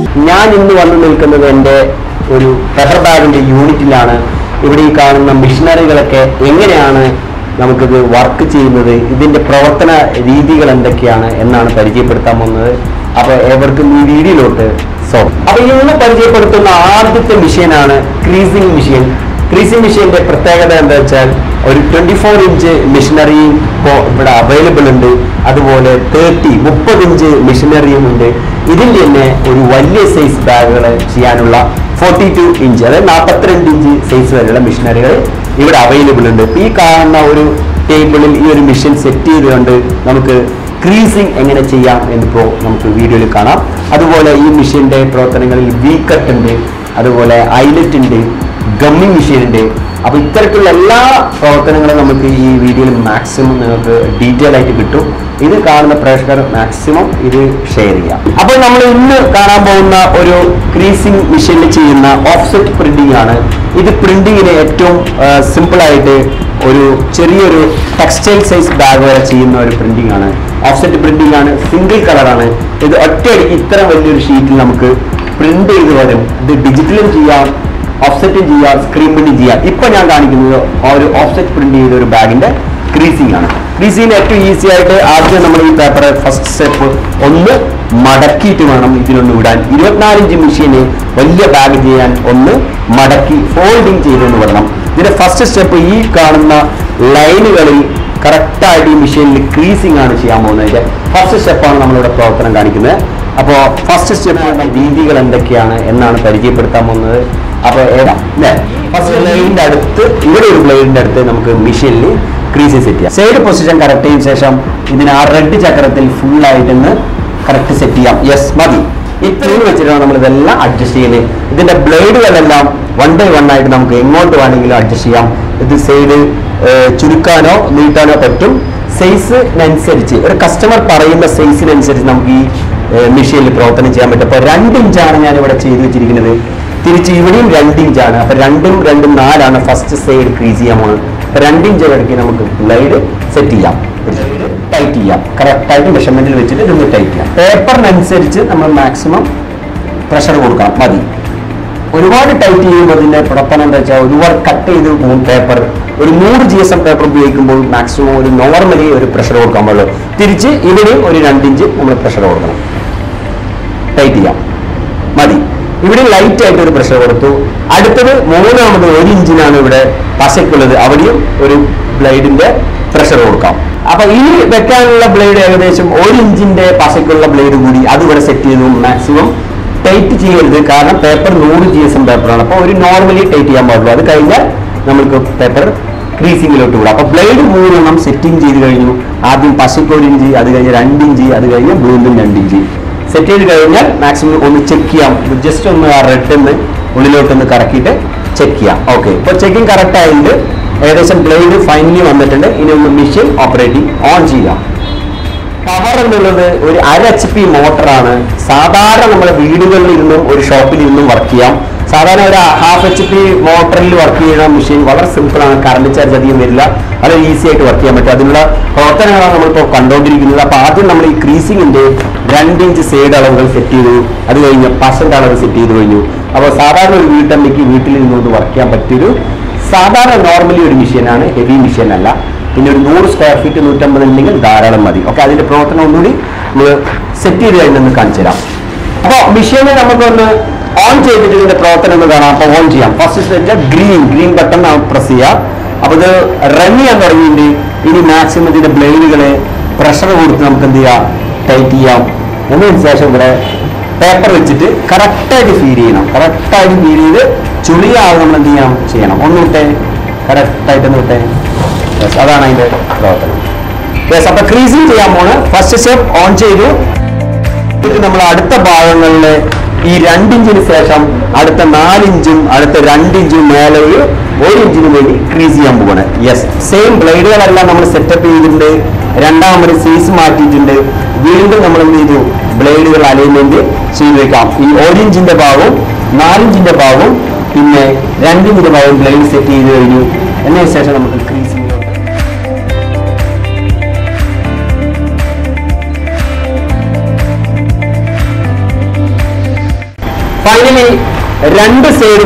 ഞാൻ ഇന്ന് വന്നു നിൽക്കുന്നത് എൻ്റെ ഒരു പെപ്പർ ബാഗിന്റെ യൂണിറ്റിലാണ് ഇവിടെ ഈ കാണുന്ന മിഷനറികളൊക്കെ എങ്ങനെയാണ് നമുക്കിത് വർക്ക് ചെയ്യുന്നത് ഇതിന്റെ പ്രവർത്തന രീതികൾ എന്തൊക്കെയാണ് എന്നാണ് പരിചയപ്പെടുത്താൻ പോകുന്നത് അപ്പോൾ ഏവർക്കും ഈ വീഡിയോയിലോട്ട് സോ അപ്പൊ ഇന്ന് പരിചയപ്പെടുത്തുന്ന ആദ്യത്തെ മെഷീനാണ് ക്രീസിംഗ് മെഷീൻ ക്രീസിംഗ് മെഷീന്റെ പ്രത്യേകത എന്താ വെച്ചാൽ ഒരു ട്വന്റി ഫോർ ഇഞ്ച് മെഷീനറിയും ഇപ്പോൾ ഇവിടെ അവൈലബിൾ ഉണ്ട് അതുപോലെ തേർട്ടി മുപ്പത് ഇഞ്ച് മെഷീനറിയും ഉണ്ട് ഇതിൽ തന്നെ ഒരു വലിയ സൈസ് ബാഗുകൾ ചെയ്യാനുള്ള ഫോർട്ടി ടു ഇഞ്ച് അതായത് നാൽപ്പത്തിരണ്ട് ഇഞ്ച് സൈസ് വരെയുള്ള മെഷീനറികൾ ഇവിടെ അവൈലബിൾ ഉണ്ട് ഇപ്പൊ ഈ കാണുന്ന ഒരു ടേബിളിൽ ഈ ഒരു മെഷീൻ സെറ്റ് ചെയ്തുകൊണ്ട് നമുക്ക് ക്രീസിംഗ് എങ്ങനെ ചെയ്യാം എന്നിപ്പോൾ നമുക്ക് വീഡിയോയിൽ കാണാം അതുപോലെ ഈ മെഷീൻ്റെ പ്രവർത്തനങ്ങളിൽ വി കട്ട് ഉണ്ട് അതുപോലെ ഐലറ്റ് ഉണ്ട് ഗമ്മി മെഷീൻ ഉണ്ട് അപ്പൊ ഇത്തരത്തിലുള്ള എല്ലാ പ്രവർത്തനങ്ങളും നമുക്ക് ഈ വീഡിയോയിൽ മാക്സിമം നിങ്ങൾക്ക് ഡീറ്റെയിൽ ആയിട്ട് കിട്ടും ഇത് കാണുന്ന പ്രേക്ഷകർ മാക്സിമം ഇത് ഷെയർ ചെയ്യാം അപ്പോൾ നമ്മൾ ഇന്ന് കാണാൻ പോകുന്ന ഒരു ക്രീസിംഗ് മെഷീനിൽ ചെയ്യുന്ന ഓഫ്സെറ്റ് പ്രിന്റിംഗ് ആണ് ഇത് പ്രിന്റിങ്ങിന് ഏറ്റവും സിമ്പിൾ ആയിട്ട് ഒരു ചെറിയൊരു ടെക്സ്റ്റൈൽ സൈസ് ബാഗ് വരെ ചെയ്യുന്ന ഒരു പ്രിന്റിംഗ് ആണ് ഓഫ്സെറ്റ് പ്രിന്റിംഗ് ആണ് സിംഗിൾ കളറാണ് ഇത് ഒറ്റയടിക്ക് ഇത്ര വലിയൊരു ഷീറ്റിൽ നമുക്ക് പ്രിന്റ് ചെയ്ത് വരും ഇത് ഡിജിറ്റലും ചെയ്യാം ഓഫ്സെറ്റും ചെയ്യാം സ്ക്രീൻ പ്രിന്റും ചെയ്യാം ഇപ്പൊ ഞാൻ കാണിക്കുന്നത് ആ ഒരു ഓഫ്സെറ്റ് പ്രിന്റ് ചെയ്ത ഒരു ബാഗിന്റെ ക്രീസിംഗ് ആണ് ക്രീസിംഗ് ഏറ്റവും ഈസി ആയിട്ട് ആദ്യം നമ്മൾ ഈ പേപ്പർ ഫസ്റ്റ് സ്റ്റെപ്പ് ഒന്ന് മടക്കിയിട്ട് വേണം ഇതിലൊന്ന് വിടാൻ ഇരുപത്തിനാല് ഇഞ്ച് മെഷീന് വലിയ ബാഗ് ചെയ്യാൻ ഒന്ന് മടക്കി ഫോൾഡിങ് ചെയ്തെന്ന് വിടണം ഇതിന്റെ ഫസ്റ്റ് സ്റ്റെപ്പ് ഈ കാണുന്ന ലൈനുകളിൽ കറക്റ്റായിട്ട് ഈ മെഷീനിൽ ക്രീസിംഗ് ആണ് ചെയ്യാൻ പോകുന്നത് ഇതിന്റെ ഫസ്റ്റ് സ്റ്റെപ്പാണ് നമ്മളിവിടെ പ്രവർത്തനം കാണിക്കുന്നത് അപ്പോൾ ഫസ്റ്റ് സ്റ്റെപ്പ് രീതികൾ എന്തൊക്കെയാണ് എന്നാണ് പരിചയപ്പെടുത്താൻ പോകുന്നത് അപ്പോൾ ഏതാ അല്ലേ ഫസ്റ്റ് ബ്ലേഡിന്റെ അടുത്ത് ഇവിടെ ഒരു ബ്ലേഡിന്റെ അടുത്ത് നമുക്ക് മെഷീനിൽ ക്രീസിംഗ് സെറ്റ് ചെയ്യാം സൈഡ് പൊസിഷൻ കറക്റ്റ് ചെയ്തതിനു ശേഷം ഇതിന് ആ റെഡ് ചക്രത്തിൽ ഫുൾ ആയിട്ടൊന്ന് കറക്റ്റ് സെറ്റ് ചെയ്യാം യെസ് മതി ഇത്രയും വെച്ചിട്ടാണ് നമ്മൾ ഇതെല്ലാം അഡ്ജസ്റ്റ് ചെയ്യുന്നത് ഇതിന്റെ ബ്ലേഡുകളെല്ലാം വൺ ബൈ വൺ ആയിട്ട് നമുക്ക് എങ്ങോട്ട് വേണമെങ്കിലും അഡ്ജസ്റ്റ് ചെയ്യാം ഇത് സൈഡ് ചുരുക്കാനോ നീട്ടാനോ പറ്റും സൈസിനനുസരിച്ച് ഒരു കസ്റ്റമർ പറയുന്ന സൈസിനനുസരിച്ച് നമുക്ക് ഈ മെഷീനിൽ പ്രവർത്തനം ചെയ്യാൻ പറ്റും അപ്പോൾ രണ്ട് ഇഞ്ചാണ് ഞാൻ ഇവിടെ ചെയ്തു വെച്ചിരിക്കുന്നത് തിരിച്ച് ഇവിടെയും രണ്ട് ഇഞ്ചാണ് അപ്പൊ രണ്ടും രണ്ടും നാലാണ് ഫസ്റ്റ് സൈഡ് ക്രീസ് ചെയ്യാൻ പോകുന്നത് അപ്പൊ രണ്ട് ഇഞ്ച് ഇടയ്ക്ക് നമുക്ക് ബ്ലൈഡ് സെറ്റ് ചെയ്യാം ടൈറ്റ് ചെയ്യാം കറക്റ്റായിട്ട് മെഷർമെന്റിൽ വെച്ചിട്ട് ഇതൊന്ന് ടൈറ്റ് ചെയ്യാം പേപ്പറിനനുസരിച്ച് നമ്മൾ മാക്സിമം പ്രഷർ കൊടുക്കാം മതി ഒരുപാട് ടൈറ്റ് ചെയ്യുമ്പോൾ ഇതിന്റെ പ്രവർത്തനം എന്താ വെച്ചാൽ ഒരുപാട് കട്ട് ചെയ്ത് പോകും പേപ്പർ ഒരു നൂറ് ജി എസ് എം പേപ്പർ ഉപയോഗിക്കുമ്പോൾ മാക്സിമം ഒരു നോർമലി ഒരു പ്രഷർ കൊടുക്കാൻ പാടുള്ളൂ തിരിച്ച് ഇവിടെയും ഒരു രണ്ട് ഇഞ്ച് നമ്മൾ പ്രഷർ കൊടുക്കണം ടൈറ്റ് ചെയ്യാം മതി ഇവിടെ ലൈറ്റ് ആയിട്ട് ഒരു പ്രഷർ കൊടുത്തു അടുത്തത് മൂന്നാമത് ഒരു ഇഞ്ചിനാണ് ഇവിടെ പശയ്ക്കുള്ളത് അവിടെയും ഒരു ബ്ലേഡിന്റെ പ്രഷർ കൊടുക്കാം അപ്പൊ ഈ വെക്കാനുള്ള ബ്ലേഡ് ഏകദേശം ഒരു ഇഞ്ചിന്റെ പശയ്ക്കുള്ള ബ്ലേഡ് കൂടി അത് ഇവിടെ സെറ്റ് ചെയ്തു മാക്സിമം ടൈറ്റ് ചെയ്യരുത് കാരണം പേപ്പർ നൂറ് ജി എസ് എം പേപ്പറാണ് അപ്പോൾ ഒരു നോർമലി ടൈറ്റ് ചെയ്യാൻ പാടുള്ളൂ അത് കഴിഞ്ഞാൽ നമുക്ക് പേപ്പർ ക്രീസിങ്ങിലോട്ട് വിടാം അപ്പൊ ബ്ലേഡ് മൂന്നെണ്ണം സെറ്റിംഗ് ചെയ്ത് കഴിഞ്ഞു ആദ്യം പശയ്ക്ക് ഒരു ഇഞ്ച് അത് കഴിഞ്ഞ് രണ്ട് ഇഞ്ച് അത് കഴിഞ്ഞ് വീണ്ടും രണ്ട് ഇഞ്ച് സെറ്റ് ചെയ്ത് കഴിഞ്ഞാൽ മാക്സിമം ഒന്ന് ചെക്ക് ചെയ്യാം ജസ്റ്റ് ഒന്ന് ആ റെഡ് ഒന്ന് ഉള്ളിലോട്ടൊന്ന് കറക്കിയിട്ട് ചെക്ക് ചെയ്യാം ഓക്കെ ഇപ്പോൾ ചെക്കിംഗ് കറക്റ്റ് ആയിട്ട് ഏകദേശം ബ്ലേഡ് ഫൈനലി വന്നിട്ടുണ്ട് ഇനി ഒന്ന് മെഷീൻ ഓപ്പറേറ്റിംഗ് ഓൺ ചെയ്യാം പവർ എന്നുള്ളത് ഒരു അര എച്ച് പി മോട്ടറാണ് സാധാരണ നമ്മുടെ വീടുകളിൽ ഇരുന്നും ഒരു ഷോപ്പിൽ ഇരുന്നും വർക്ക് ചെയ്യാം സാധാരണ ഒരു ഹാഫ് എച്ച് പി മോട്ടറിൽ വർക്ക് ചെയ്യുന്ന മെഷീൻ വളരെ സിമ്പിൾ ആണ് കറണ്ട് ചാർജ് അധികം വരില്ല വളരെ ഈസി ആയിട്ട് വർക്ക് ചെയ്യാൻ പറ്റും അതിനുള്ള പ്രവർത്തനങ്ങളാണ് നമ്മളിപ്പോൾ കണ്ടുകൊണ്ടിരിക്കുന്നത് അപ്പോൾ ആദ്യം നമ്മൾ ഈ ക്രീസിങ്ങിന്റെ രണ്ട് ഇഞ്ച് സൈഡ് അളവുകൾ സെറ്റ് ചെയ്തു അത് കഴിഞ്ഞ് പസന്റെ അളവ് സെറ്റ് ചെയ്ത് കഴിഞ്ഞു അപ്പോൾ സാധാരണ ഒരു വീട്ടമ്മയ്ക്ക് വീട്ടിൽ നിന്നുകൊണ്ട് വർക്ക് ചെയ്യാൻ പറ്റിയൊരു സാധാരണ നോർമലി ഒരു മെഷീനാണ് ഹെവി മെഷീൻ അല്ല പിന്നെ ഒരു നൂറ് സ്ക്വയർ ഫീറ്റ് നൂറ്റമ്പത് ഉണ്ടെങ്കിൽ ധാരാളം മതി ഓക്കെ അതിന്റെ പ്രവർത്തനം ഒന്നുകൂടി നമ്മൾ സെറ്റ് ചെയ്ത് കഴിഞ്ഞൊന്ന് കാണിച്ചു തരാം അപ്പോൾ മെഷീനെ നമുക്കൊന്ന് ഓൺ ചെയ്തിട്ട് ഇതിന്റെ പ്രവർത്തനം ഒന്ന് കാണാം അപ്പോൾ ഓൺ ചെയ്യാം first step green green button press ചെയ്യാം അപ്പോൾ ഇത് റൺ ചെയ്യാൻ തുടങ്ങിയിട്ടുണ്ട് ഇനി മാക്സിമം ഇതിന്റെ ബ്ലേഡുകളെ പ്രഷർ കൊടുത്ത് നമുക്ക് എന്ത് ചെയ്യാം ടൈറ്റ് ചെയ്യാം എന്നതിന് ശേഷം ഇവിടെ പേപ്പർ വെച്ചിട്ട് കറക്റ്റായിട്ട് ഫീൽ ചെയ്യണം കറക്റ്റായിട്ട് ഫീൽ ചെയ്ത് ചുളിയാവും നമ്മൾ എന്ത് ചെയ്യാം ചെയ്യണം ഒന്ന് വിട്ടേ കറക്റ്റായിട്ട് ഒന്ന് വിട്ടേ Yes, അതാണ് അതിന്റെ പ്രവർത്തനം യെസ് അപ്പൊ ക്രീസിങ് ചെയ്യാൻ പോണ് ഫസ്റ്റ് സ്റ്റെപ്പ് ഓൺ ചെയ്തു ഇത് നമ്മൾ അടുത്ത ഭാഗങ്ങളിൽ ഈ രണ്ടിഞ്ചിന് ശേഷം അടുത്ത നാലിഞ്ചും അടുത്ത രണ്ടിഞ്ചും മേലെ ഒരു ഒരു ഇഞ്ചിന് വേണ്ടി ക്രീസ് ചെയ്യാൻ പോവാണ് യെസ് സെയിം ബ്ലേഡുകളെല്ലാം നമ്മൾ സെറ്റപ്പ് ചെയ്തിട്ടുണ്ട് രണ്ടാമത് സീസ് മാറ്റിയിട്ടുണ്ട് വീണ്ടും നമ്മൾ എന്ത് ചെയ്തു ബ്ലേഡുകൾ അലൈൻമെന്റ് ചെയ്ത് വെക്കാം ഈ ഒരു ഇഞ്ചിന്റെ ഭാഗവും നാലിഞ്ചിന്റെ ഭാഗവും പിന്നെ രണ്ടിഞ്ചിന്റെ ഭാഗവും ബ്ലേഡ് സെറ്റ് ചെയ്ത് കഴിഞ്ഞു എന്നതിന് ശേഷം നമുക്ക് ക്രീസിംഗ് ഫൈനലി രണ്ട് സൈഡ്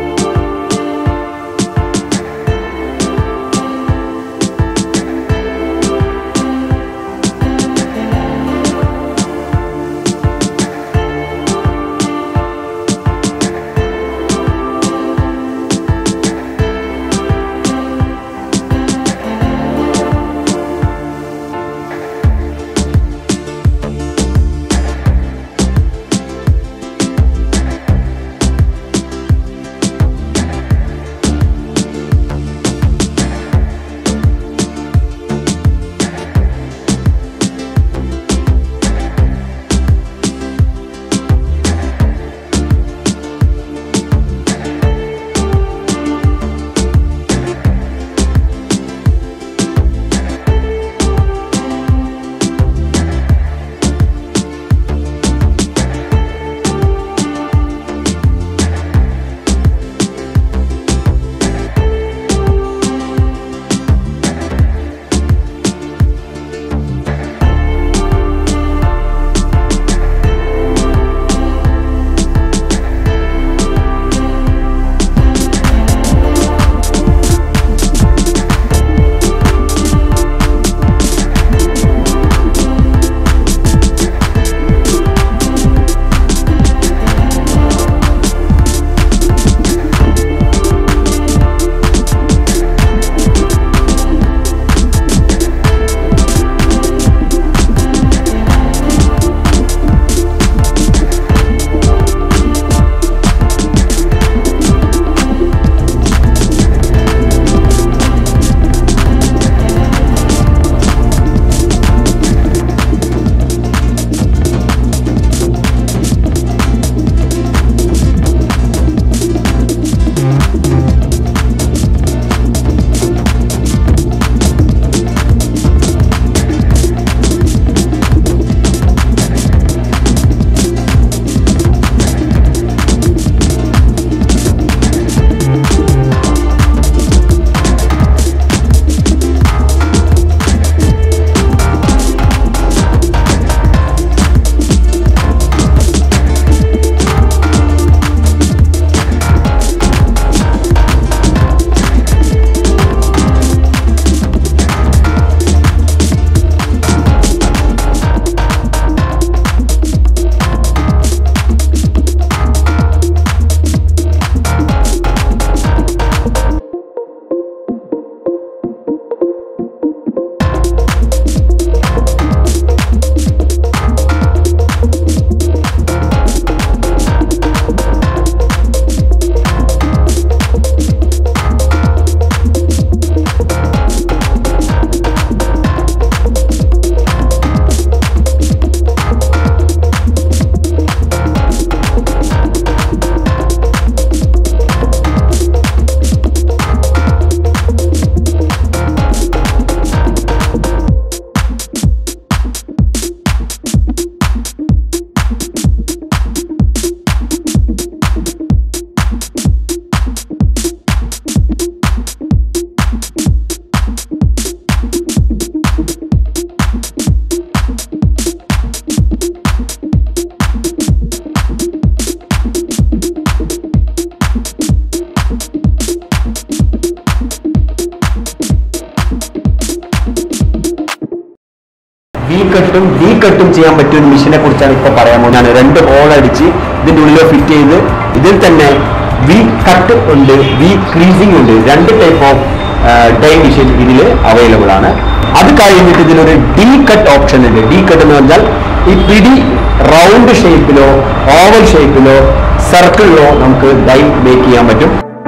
വി കട്ടും വി കട്ടും ചെയ്യാൻ പറ്റിയ ഒരു മെഷീനെ കുറിച്ചാണ് ഇപ്പോൾ പറയാൻ പോകുന്നത് ഞാൻ രണ്ട് ഹോൾ അടിച്ച് ഇതിന്റെ ഉള്ളിൽ ഫിറ്റ് ചെയ്ത് ഇതിൽ തന്നെ വി കട്ട് ഉണ്ട് വി ക്രീസിംഗ് ഉണ്ട് രണ്ട് ടൈപ്പ് ഓഫ് ഡൈ മെഷീൻ ഇതിൽ അവൈലബിൾ ആണ് അത് കഴിഞ്ഞിട്ട് ഇതിലൊരു ഡി കട്ട് ഓപ്ഷൻ ഉണ്ട് ഡി കട്ട് എന്ന് പറഞ്ഞാൽ ഈ പിടി റൗണ്ട് ഷേപ്പിലോ ഓവൽ ഷേപ്പിലോ സർക്കിളിലോ നമുക്ക് ഡൈ മേക്ക് ചെയ്യാൻ പറ്റും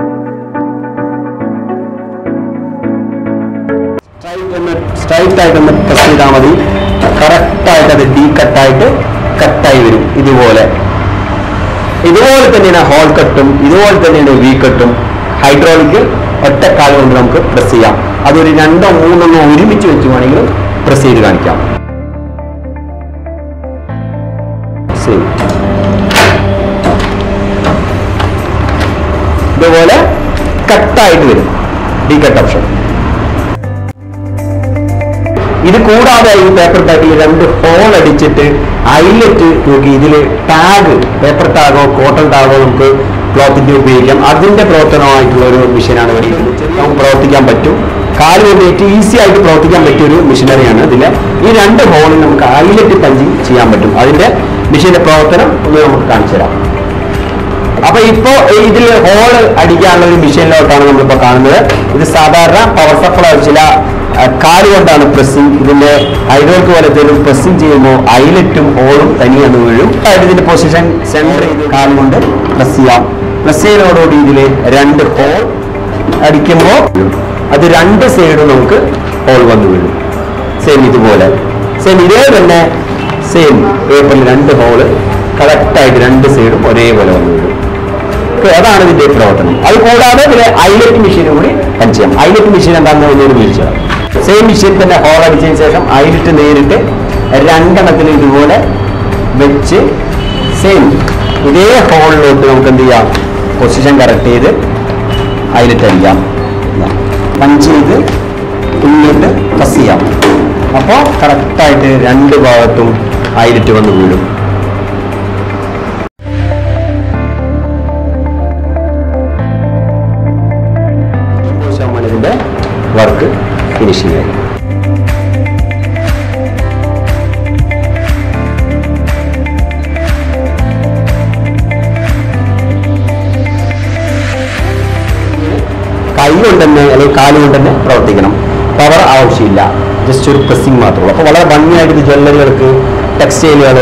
സ്ട്രൈറ്റ് ഒന്ന് സ്ട്രൈറ്റ് ആയിട്ട് ഒന്ന് പ്രസ് ചെയ്താൽ മതി കറക്റ്റ് ആയിട്ട് അത് ഡീ കട്ടായിട്ട് കട്ടായി വരും ഇതുപോലെ ഇതുപോലെ തന്നെയാണ് ഹോൾ കട്ടും ഇതുപോലെ തന്നെയാണ് വി കട്ടും ഹൈഡ്രോളിക് ഒറ്റക്കാൽ കൊണ്ട് നമുക്ക് പ്രസ് ചെയ്യാം അതൊരു രണ്ടോ മൂന്നെണ്ണോ ഒരുമിച്ച് വെച്ച് വേണമെങ്കിലും പ്രസ് ചെയ്ത് കാണിക്കാം Same. ഇതുപോലെ കട്ടായിട്ട് വരും ഡീ കട്ട് ഓപ്ഷൻ ഇത് കൂടാതെ ഈ പേപ്പർ ബാഗിൽ രണ്ട് ഹോൾ അടിച്ചിട്ട് ഐലറ്റ് നോക്കി ഇതിൽ ടാഗ് പേപ്പർ ടാഗോ കോട്ടൺ ടാഗോ നമുക്ക് ക്ലോത്തിന്റെ ഉപയോഗിക്കാം അതിന്റെ പ്രവർത്തനമായിട്ടുള്ള ഒരു മെഷീനാണ് ഇവിടെ ഇരിക്കുന്നത്. നമുക്ക് പ്രവർത്തിക്കാൻ പറ്റും കാല് കൊണ്ട് ഏറ്റവും ഈസി ആയിട്ട് പ്രവർത്തിക്കാൻ പറ്റിയ ഒരു മെഷീനറിയാണ് ഇതിലെ ഈ രണ്ട് ഹോളിൽ നമുക്ക് ഐലറ്റ് പഞ്ചിങ് ചെയ്യാൻ പറ്റും അതിന്റെ മെഷീന്റെ പ്രവർത്തനം ഒന്ന് നമുക്ക് കാണിച്ചു തരാം അപ്പൊ ഇപ്പോ ഇതിൽ ഹോൾ അടിക്കാനുള്ള ഒരു മെഷീനിലോട്ടാണ് നമ്മളിപ്പോ കാണുന്നത് ഇത് സാധാരണ പവർ സപ്ലൈ ചില കാല് കൊണ്ടാണ് പ്രസ്സിങ് ഇതിന്റെ ഹൈഡ്രോൾക്ക് പോലെ എന്തെങ്കിലും പ്രസ്സിങ് ചെയ്യുമ്പോൾ ഐലറ്റും ഹോളും തനിയെ ഒന്ന് വീഴും അതായത് ഇതിന്റെ പൊസിഷൻ സെന്റർ ചെയ്ത് കാല് കൊണ്ട് പ്രസ് ചെയ്യാം പ്രസ് ചെയ്യുന്നതോടുകൂടി ഇതിൽ രണ്ട് ഹോൾ അടിക്കുമ്പോൾ അത് രണ്ട് സൈഡും നമുക്ക് ഹോൾ വന്ന് വീഴും സെയിം ഇതുപോലെ സെയിം ഇതേ തന്നെ സെയിം പേപ്പറിൽ രണ്ട് ഹോള് കറക്റ്റായിട്ട് രണ്ട് സൈഡും ഒരേപോലെ വന്ന് വീഴും ഓക്കേ, അതാണ് ഇതിന്റെ പ്രവർത്തനം അത് കൂടാതെ ഇതിലെ ഐലറ്റ് മെഷീൻ കൂടി പഞ്ച് ചെയ്യാം ഐലറ്റ് മെഷീൻ എന്താണെന്ന് ഒന്നുകൂടി വിളിച്ചു സെയിം മെഷീൻ തന്നെ ഹോൾ അടിച്ചതിന് ശേഷം ഐലറ്റ് നേരിട്ട് രണ്ടെണ്ണത്തിൽ ഇതുപോലെ വെച്ച് സെയിം ഇതേ ഹോളിലോട്ട് നമുക്ക് എന്ത് ചെയ്യാം പൊസിഷൻ കറക്റ്റ് ചെയ്ത് ഐലറ്റ് അടിക്കാം പഞ്ച് ചെയ്ത് ഇങ്ങോട്ട് പ്രസ് ചെയ്യാം അപ്പോൾ കറക്റ്റായിട്ട് രണ്ട് ഭാഗത്തും ഐലറ്റ് വന്ന് വീഴും ശതമാനം ഇതിന്റെ വർക്ക് ഫിനിഷിംഗ് ആയി കൈ കൊണ്ട് തന്നെ അല്ലെങ്കിൽ കാല് കൊണ്ട് തന്നെ പ്രവർത്തിക്കണം പവർ ആവശ്യമില്ല ജസ്റ്റ് ഒരു പ്രസ്സിങ് മാത്രമേ ഉള്ളൂ അപ്പോൾ വളരെ ഭംഗിയായിട്ട് ഇത് ജ്വല്ലറികൾക്ക് ടെക്സ്റ്റൈലുകൾ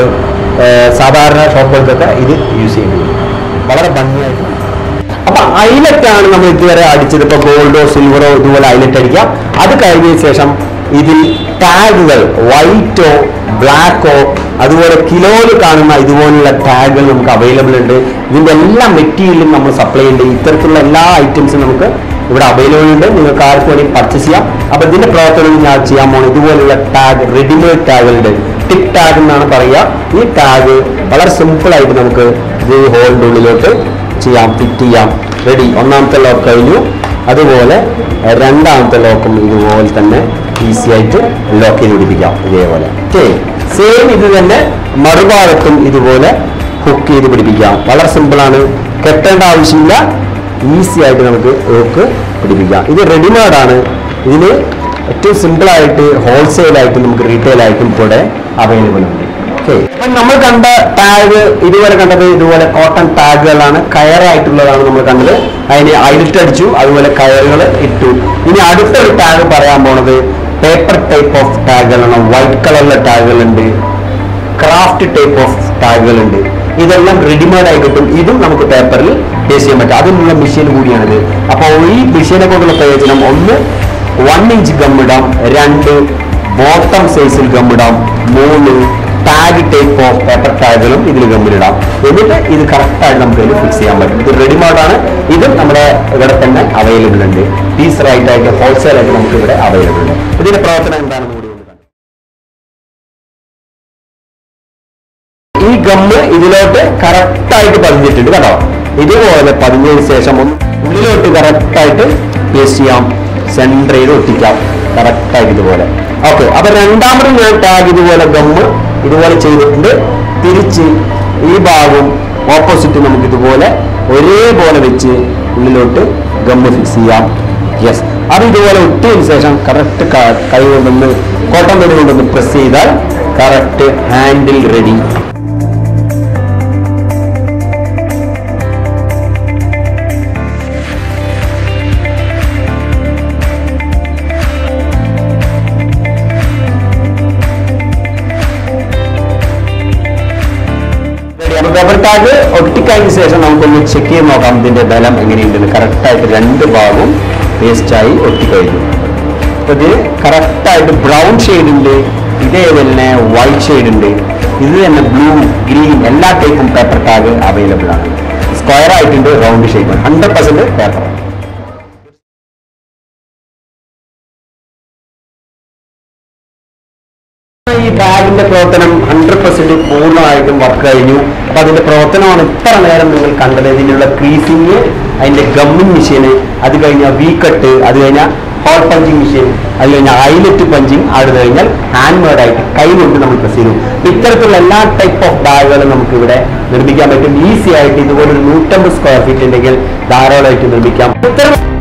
സാധാരണ ഷോപ്പുകൾക്കൊക്കെ ഇത് യൂസ് ചെയ്യുന്നത് വളരെ ഭംഗിയായിട്ട് അപ്പൊ ഐലറ്റ് ആണ് നമ്മൾ ഇതുവരെ അടിച്ചത് ഇപ്പൊ ഗോൾഡോ സിൽവറോ ഇതുപോലെ ഐലറ്റ് അടിക്കാം അത് കഴിഞ്ഞതിന് ശേഷം ഇതിൽ ടാഗുകൾ വൈറ്റോ ബ്ലാക്കോ അതുപോലെ കിലോയിൽ കാണുന്ന ഇതുപോലുള്ള ടാഗുകൾ നമുക്ക് അവൈലബിൾ ഉണ്ട് ഇതിന്റെ എല്ലാ മെറ്റീരിയലും നമ്മൾ സപ്ലൈ ചെയ്യുന്നുണ്ട് ഇത്തരത്തിലുള്ള എല്ലാ ഐറ്റംസും നമുക്ക് ഇവിടെ അവൈലബിൾ ഉണ്ട് നിങ്ങൾക്ക് ആർക്ക് വേണ്ടി പർച്ചേസ് ചെയ്യാം അപ്പൊ ഇതിന്റെ പ്രവർത്തനം ഞാൻ ചെയ്യാൻ പോകുന്നത് ഇതുപോലുള്ള ടാഗ് റെഡിമെയ്ഡ് ടാഗുകളുണ്ട് ടിക് ടാഗ് എന്നാണ് പറയുക ഈ ടാഗ് വളരെ സിമ്പിൾ ആയിട്ട് നമുക്ക് ഇത് ഹോളിന്റെ ഉള്ളിലോട്ട് ചെയ്യാം ഫിറ്റ് ചെയ്യാം റെഡി ഒന്നാമത്തെ ലോക്ക് കഴിഞ്ഞു അതുപോലെ എഹ്, രണ്ടാമത്തെ ലോക്കും ഇതുപോലെ തന്നെ ഈസി ആയിട്ട് ലോക്ക് ചെയ്ത് പിടിപ്പിക്കാം ഇതേപോലെ ഓക്കെ സെയിം ഇത് തന്നെ മറുഭാഗത്തും ഇതുപോലെ ഹുക്ക് ചെയ്ത് പിടിപ്പിക്കാം വളരെ സിമ്പിളാണ് കെട്ടേണ്ട ആവശ്യമില്ല ഈസി ആയിട്ട് നമുക്ക് ഹുക്ക് പിടിപ്പിക്കാം ഇത് റെഡിമെയ്ഡ് ആണ് ഇതിന് ഏറ്റവും സിമ്പിളായിട്ട് ഹോൾസെയിലായിട്ട് നമുക്ക് റീറ്റെയിൽ ആയിട്ടും ഇവിടെ അവൈലബിൾ ഉണ്ട് ഓക്കെ അപ്പൊ നമ്മൾ കണ്ട ടാഗ് ഇതുവരെ കണ്ടത് ഇതുപോലെ കോട്ടൺ ടാഗുകളാണ് കയറായിട്ടുള്ളതാണ് നമ്മൾ കണ്ടത് അതിന് ഐഡിറ്റ് അടിച്ചു അതുപോലെ കയറുകൾ ഇട്ടു ഇനി അടുത്തൊരു ടാഗ് പറയാൻ പോണത് പേപ്പർ ടൈപ്പ് ഓഫ് ടാഗുകളാണ് വൈറ്റ് കളറിലെ ടാഗുകളുണ്ട് ക്രാഫ്റ്റ് ടൈപ്പ് ഓഫ് ടാഗുകളുണ്ട് ഇതെല്ലാം റെഡിമെയ്ഡ് ആയി കിട്ടും ഇതും നമുക്ക് പേപ്പറിൽ പേസ്റ്റ് ചെയ്യാൻ പറ്റും അതിനുള്ള മെഷീൻ കൂടിയാണിത് അപ്പോൾ ഈ മെഷീനെ കൊണ്ടുള്ള പ്രയോജനം ഒന്ന് വൺ ഇഞ്ച് ഗമ്മിടാം രണ്ട് ബോട്ടം സൈസിൽ ഗമ്മിടാം മൂന്ന് ടാഗ് ടൈപ്പ് ഓഫ് പേപ്പർ ടാഗുകളും ഇതിൽ ഗമ്മിലിടാം എന്നിട്ട് ഇത് കറക്റ്റായിട്ട് നമുക്ക് ഇതിൽ ഫിക്സ് ചെയ്യാൻ പറ്റും ഇത് റെഡിമെയ്ഡ് ആണ് ഇതും നമ്മുടെ ഇവിടെ തന്നെ അവൈലബിൾ ഉണ്ട് പീസ് റൈറ്റ് ആയിട്ട് ഹോൾസെയിൽ ആയിട്ട് നമുക്ക് ഇവിടെ അവൈലബിൾ ഉണ്ട് ഇതിന്റെ പ്രവർത്തനം എന്താണെന്ന് കൂടി ഒന്ന് കാണാം. ഈ ഗമ്മ് ഇതിലോട്ട് കറക്റ്റായിട്ട് പതിഞ്ഞിട്ടുണ്ട് കേട്ടോ ഇതുപോലെ പതിഞ്ഞതിന് ശേഷം ഒന്ന് ഉള്ളിലോട്ട് കറക്റ്റായിട്ട് പേസ്റ്റ് ചെയ്യാം സെൻറ്റർ ചെയ്ത് ഒട്ടിക്കാം കറക്റ്റായിട്ട് ഇതുപോലെ ഓക്കെ അപ്പൊ രണ്ടാമത് ഞാൻ ടാഗ് ഇതുപോലെ ഗമ്മ് ഇതുപോലെ ചെയ്തിട്ടുണ്ട് തിരിച്ച് ഈ ഭാഗവും ഓപ്പോസിറ്റ് നമുക്ക് ഇതുപോലെ ഒരേപോലെ വെച്ച് ഉള്ളിലോട്ട് ഗമ്മ് ഫിക്സ് ചെയ്യാം യെസ് അത് ഇതുപോലെ ഒട്ടിയതിന് ശേഷം കറക്റ്റ് കൈ കൊണ്ടൊന്ന് കോട്ടൺ തുണി കൊണ്ടൊന്ന് പ്രസ് ചെയ്താൽ correct handle ready paper tag ഒട്ടിക്കഴിഞ്ഞ ശേഷം നമുക്കൊന്ന് ചെക്ക് ചെയ്ത് നോക്കാം ഇതിന്റെ ബലം എങ്ങനെയുണ്ടെന്ന് കറക്റ്റായിട്ട് രണ്ട് ഭാഗവും പേസ്റ്റായി ഒട്ടിക്കഴിഞ്ഞു അപ്പൊ ഇത് കറക്റ്റായിട്ട് ബ്രൗൺ ഷെയ്ഡ് ഉണ്ട് ഇതേ തന്നെ വൈറ്റ് ഷെയ്ഡ് ഉണ്ട് ഇത് തന്നെ ബ്ലൂ ഗ്രീൻ എല്ലാ ടൈപ്പും പേപ്പർ ടാഗ് അവൈലബിൾ ആണ് സ്ക്വയർ ആയിട്ടുണ്ട് round shape hundred percent paper ഈ ബാഗിന്റെ പ്രവർത്തനം ഹൺഡ്രഡ് പെർസെന്റ് പൂർണ്ണമായിട്ടും വർക്ക് കഴിഞ്ഞു അപ്പൊ അതിന്റെ പ്രവർത്തനമാണ് ഇത്ര നേരം നിങ്ങൾ കണ്ടത് ഇതിനുള്ള ക്രീസിങ് അതിന്റെ ഗമ്മിങ് മെഷീന് അത് കഴിഞ്ഞ വി കട്ട് അത് കഴിഞ്ഞ ഹോൾ പഞ്ചിങ് മെഷീൻ അത് കഴിഞ്ഞാൽ ഐലറ്റ് പഞ്ചിങ് അത് കഴിഞ്ഞാൽ ഹാൻഡ് മെയ്ഡ് ആയിട്ട് കൈ കൊണ്ട് നമ്മൾ പ്രസ് ചെയ്തു അപ്പൊ ഇത്തരത്തിലുള്ള എല്ലാ ടൈപ്പ് ഓഫ് ബാഗുകളും നമുക്ക് ഇവിടെ നിർമ്മിക്കാൻ പറ്റും ഈസി ആയിട്ട് ഇതുപോലെ ഒരു നൂറ്റമ്പത് സ്ക്വയർ ഫീറ്റ് ഉണ്ടെങ്കിൽ ധാരാളമായിട്ട് നിർമ്മിക്കാം ഇത്തരം